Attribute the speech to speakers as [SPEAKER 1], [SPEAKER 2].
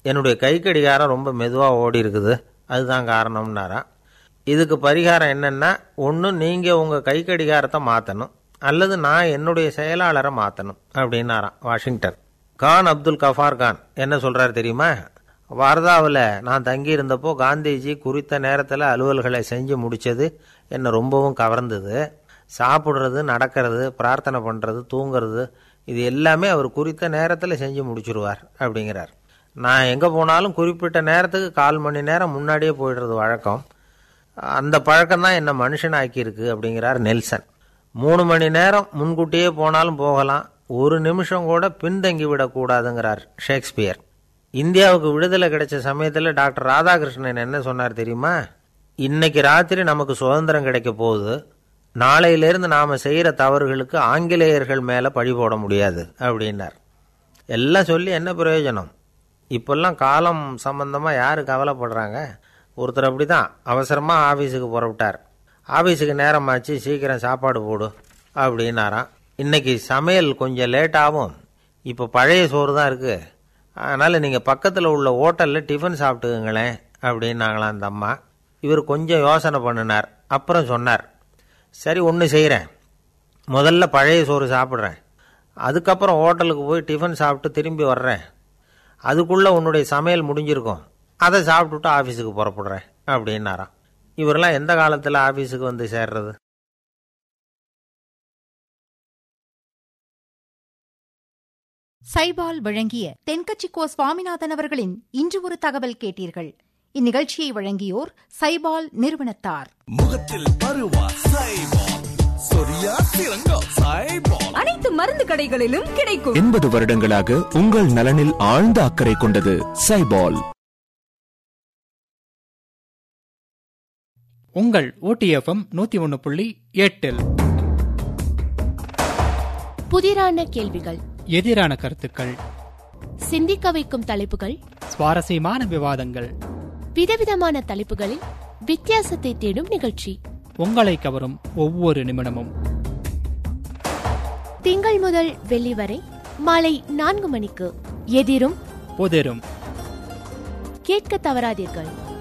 [SPEAKER 1] என்னுடைய கை கடிகாரம் ரொம்ப மெதுவாக ஓடி இருக்குது அதுதான் காரணம்னாராம் இதுக்கு பரிகாரம் என்னென்னா ஒன்று நீங்கள் உங்கள் கை கடிகாரத்தை மாற்றணும் அல்லது நான் என்னுடைய செயலாளரை மாற்றணும் அப்படின்னாராம் வாஷிங்டன் கான் அப்துல் கஃபார் கான் என்ன சொல்கிறார் தெரியுமா வார்தாவில் நான் தங்கியிருந்தப்போ காந்திஜி குறித்த நேரத்தில் அலுவல்களை செஞ்சு முடித்தது என்னை ரொம்பவும் கவர்ந்தது சாப்பிட்றது நடக்கிறது பிரார்த்தனை பண்ணுறது தூங்குறது இது எல்லாமே அவர் குறித்த நேரத்தில் செஞ்சு முடிச்சிருவார் அப்படிங்கிறார் நான் எங்கே போனாலும் குறிப்பிட்ட நேரத்துக்கு கால் மணி நேரம் முன்னாடியே போயிடுறது வழக்கம் அந்த பழக்கம் தான் என்னை மனுஷனாக்கியிருக்கு அப்படிங்கிறார் நெல்சன் மூணு மணி நேரம் முன்கூட்டியே போனாலும் போகலாம் ஒரு நிமிஷம் கூட பின்தங்கி விடக்கூடாதுங்கிறார் ஷேக்ஸ்பியர் இந்தியாவுக்கு விடுதலை கிடைச்ச சமயத்தில் டாக்டர் ராதாகிருஷ்ணன் என்ன சொன்னார் தெரியுமா இன்னைக்கு ராத்திரி நமக்கு சுதந்திரம் கிடைக்க போகுது நாளையிலேருந்து நாம் செய்கிற தவறுகளுக்கு ஆங்கிலேயர்கள் மேலே பழி போட முடியாது அப்படின்னார் எல்லாம் சொல்லி என்ன பிரயோஜனம் இப்போல்லாம் காலம் சம்பந்தமாக யார் கவலைப்படுறாங்க ஒருத்தர் அப்படி தான் அவசரமாக ஆஃபீஸுக்கு புறப்பட்டார் ஆஃபீஸுக்கு நேரமாச்சு சீக்கிரம் சாப்பாடு போடு அப்படின்னாராம் இன்னைக்கு சமையல் கொஞ்சம் லேட் ஆகும் இப்போ பழைய சோறு தான் இருக்குது அதனால் நீங்கள் பக்கத்தில் உள்ள ஹோட்டலில் டிஃபன் சாப்பிட்டுக்குங்களேன் அப்படின்னாங்களாம் அந்த அம்மா இவர் கொஞ்சம் யோசனை பண்ணினார் அப்புறம் சொன்னார் சரி ஒன்று செய்கிறேன் முதல்ல பழைய சோறு சாப்பிட்றேன் அதுக்கப்புறம் ஹோட்டலுக்கு போய் டிஃபன் சாப்பிட்டு திரும்பி வர்றேன் அதுக்குள்ளே உன்னுடைய சமையல் முடிஞ்சிருக்கும் அதை சாப்பிட்டுட்டு ஆஃபீஸுக்கு புறப்படுறேன் அப்படின்னாராம் இவரெல்லாம் எந்த காலத்தில் ஆஃபீஸுக்கு வந்து சேர்றது
[SPEAKER 2] சைபால் வழங்கிய தென்கட்சிக்கோ சுவாமிநாதன் அவர்களின் இன்று ஒரு தகவல் கேட்டீர்கள் இந்நிகழ்ச்சியை வழங்கியோர் சைபால் நிறுவனத்தார்
[SPEAKER 3] முகத்தில் பருவா சைபால் சொரியா சிறங்கா சைபால்
[SPEAKER 4] அனைத்து மருந்து கடைகளிலும் கிடைக்கும்
[SPEAKER 5] எண்பது வருடங்களாக உங்கள் நலனில் ஆழ்ந்த அக்கறை கொண்டது சைபால்
[SPEAKER 6] உங்கள் ஓடிஎஃப்எம் நூத்தி ஒன்னு புள்ளி எட்டில்
[SPEAKER 7] புதிரான கேள்விகள்
[SPEAKER 6] எதிரான கருத்துக்கள்
[SPEAKER 7] சிந்திக்க வைக்கும் தலைப்புகள்
[SPEAKER 6] சுவாரஸ்யமான விவாதங்கள்
[SPEAKER 7] விதவிதமான தலைப்புகளில் வித்தியாசத்தை தேடும் நிகழ்ச்சி
[SPEAKER 6] உங்களை கவரும் ஒவ்வொரு நிமிடமும்
[SPEAKER 7] திங்கள் முதல் வெள்ளி வரை மாலை நான்கு மணிக்கு எதிரும்
[SPEAKER 6] புதிரும்
[SPEAKER 7] கேட்க தவறாதீர்கள்